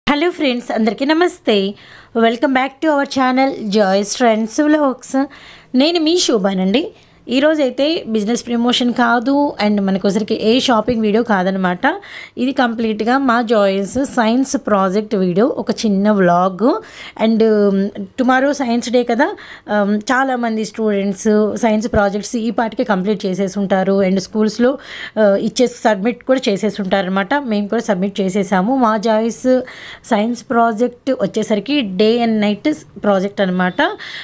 hello friends అందరికీ నమస్తే welcome back to our channel Joy's friends vlogs నేను మీ శోభానండి ఈరోజు అయితే బిజినెస్ ప్రమోషన్ కాదు అండ్ మనకోసరికి ఏ షాపింగ్ వీడియో కాదనమాట ఇది కంప్లీట్గా మా జాయ్స్ సైన్స్ ప్రాజెక్ట్ వీడియో ఒక చిన్న vlog and tomorrow science day కదా um, చాలామంది స్టూడెంట్స్ సైన్స్ ప్రాజెక్ట్స్ ఈ పాటికే కంప్లీట్ చేసేసి ఉంటారు అండ్ స్కూల్స్లో ఇచ్చేసి సబ్మిట్ కూడా చేసేసి ఉంటారనమాట మేము కూడా సబ్మిట్ చేసేసాము మా జాయిస్ సైన్స్ ప్రాజెక్ట్ వచ్చేసరికి డే అండ్ నైట్ ప్రాజెక్ట్ అనమాట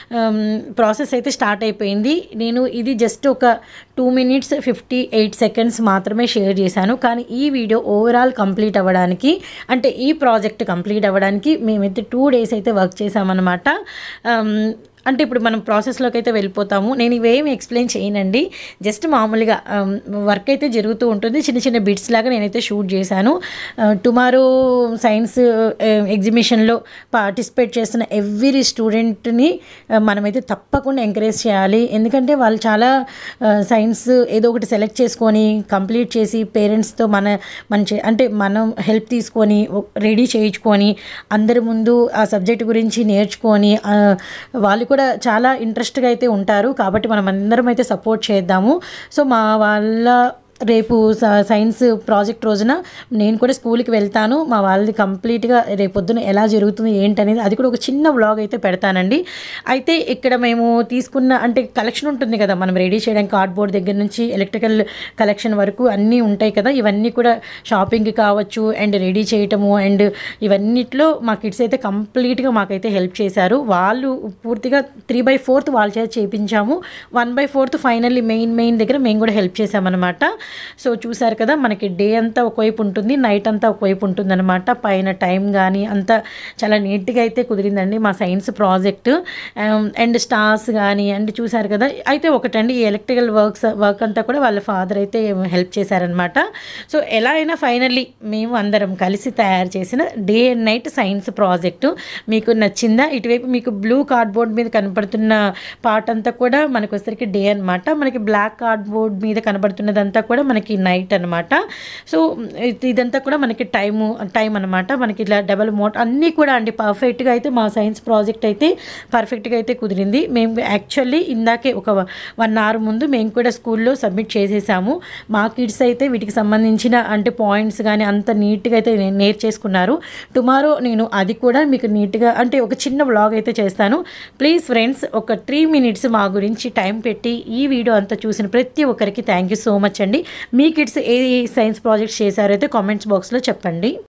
ప్రాసెస్ అయితే స్టార్ట్ అయిపోయింది నేను ఇది జస్ట్ ఒక two minutes fifty eight seconds మాత్రమే షేర్ చేశాను కానీ ఈ వీడియో ఓవరాల్ కంప్లీట్ అవ్వడానికి అంటే ఈ ప్రాజెక్ట్ కంప్లీట్ అవ్వడానికి మేమైతే టూ డేస్ అయితే వర్క్ చేసామన్నమాట Um, అంటే ఇప్పుడు మనం ప్రాసెస్లోకి అయితే వెళ్ళిపోతాము నేను ఇవేమి ఎక్స్ప్లెయిన్ చేయనండి జస్ట్ మామూలుగా వర్క్ అయితే జరుగుతూ ఉంటుంది చిన్న చిన్న బిట్స్ లాగా నేనైతే షూట్ చేశాను టుమారో సైన్స్ ఎగ్జిబిషన్లో పార్టిసిపేట్ చేస్తున్న ఎవ్రీ స్టూడెంట్ని మనమైతే తప్పకుండా ఎంకరేజ్ చేయాలి ఎందుకంటే వాళ్ళు చాలా సైన్స్ ఏదో ఒకటి సెలెక్ట్ చేసుకొని కంప్లీట్ చేసి పేరెంట్స్తో మన మన చే- అంటే మనం హెల్ప్ తీసుకొని రెడీ చేయించుకొని అందరి ముందు ఆ సబ్జెక్ట్ గురించి నేర్చుకొని ఆ, వాళ్ళు కూడా చాలా ఇంట్రెస్ట్గా అయితే ఉంటారు కాబట్టి మనం అందరం అయితే సపోర్ట్ చేద్దాము సో మా వాళ్ళ రేపు స- సైన్స్ ప్రాజెక్ట్ రోజున నేను కూడా స్కూల్కి వెళ్తాను మా వాళ్ళది కంప్లీట్గా రేపొద్దున ఎలా జరుగుతుంది ఏంటనేది అది కూడా ఒక చిన్న వ్లాగ్ అయితే పెడతానండి అయితే ఇక్కడ మేము తీసుకున్న అంటే కలెక్షన్ ఉంటుంది కదా మనం రెడీ చేయడానికి కార్డ్బోర్డ్ దగ్గర నుంచి ఎలక్ట్రికల్ కలెక్షన్ వరకు అన్నీ ఉంటాయి కదా ఇవన్నీ కూడా షాపింగ్కి కావచ్చు అండ్ రెడీ చేయటము అండ్ ఇవన్నిట్లో మా కిడ్స్ అయితే కంప్లీట్గా మాకైతే హెల్ప్ చేశారు వాళ్ళు పూర్తిగా త్రీ బై ఫోర్త్ వాళ్ళ చేత చేయించాము one by fourth finally main main దగ్గర మేము కూడా హెల్ప్ చేసామన్నమాట సో చూసారు కదా మనకి డే అంతా ఒకవైపు ఉంటుంది నైట్ అంతా ఒకవైపు ఉంటుందన్నమాట పైన టైం కానీ అంతా చాలా నీట్గా అయితే కుదిరిందండి మా సైన్స్ ప్రాజెక్ట్ అండ్ స్టార్స్ కానీ అండ్ చూసారు కదా అయితే ఒకటండి ఈ ఎలక్ట్రికల్ వర్క్స్ వర్క్ అంతా కూడా వాళ్ళ ఫాదర్ అయితే హెల్ప్ చేశారనమాట సో ఎలా అయినా ఫైనల్లీ మేము అందరం కలిసి తయారు చేసిన day and night science project మీకు నచ్చిందా ఇటువైపు మీకు బ్లూ కార్డ్బోర్డ్ మీద కనపడుతున్న పార్ట్ అంతా కూడా మనకు వచ్చేసరికి డే అనమాట మనకి బ్లాక్ కార్డ్బోర్డ్ మీద కనబడుతున్నదంతా కూడా మనకి నైట్ అనమాట సో ఇది- ఇదంతా కూడా మనకి టైము టైం అనమాట మనకి ఇట్లా డబల్ మోట్ అన్నీ కూడా అండి పర్ఫెక్ట్గా అయితే మా సైన్స్ ప్రాజెక్ట్ అయితే పర్ఫెక్ట్గా అయితే కుదిరింది మేము యాక్చువల్లీ ఇందాకే ఒక వన్ అవర్ ముందు మేము కూడా స్కూల్లో సబ్మిట్ చేసేసాము మా కిడ్స్ అయితే వీటికి సంబంధించిన అంటే పాయింట్స్ కానీ అంత నీట్గా అయితే నే- నేర్చేసుకున్నారు టుమారో నేను అది కూడా మీకు నీట్గా అంటే ఒక చిన్న వ్లాగ్ అయితే చేస్తాను ప్లీజ్ ఫ్రెండ్స్ ఒక త్రీ మినిట్స్ మా గురించి టైం పెట్టి ఈ వీడియో అంతా చూసిన ప్రతి ఒక్కరికి థ్యాంక్ యూ సో మచ్ అండి మీ కిడ్స్ ఏ సైన్స్ ప్రాజెక్ట్స్ చేశారైతే కామెంట్స్ బాక్స్లో చెప్పండి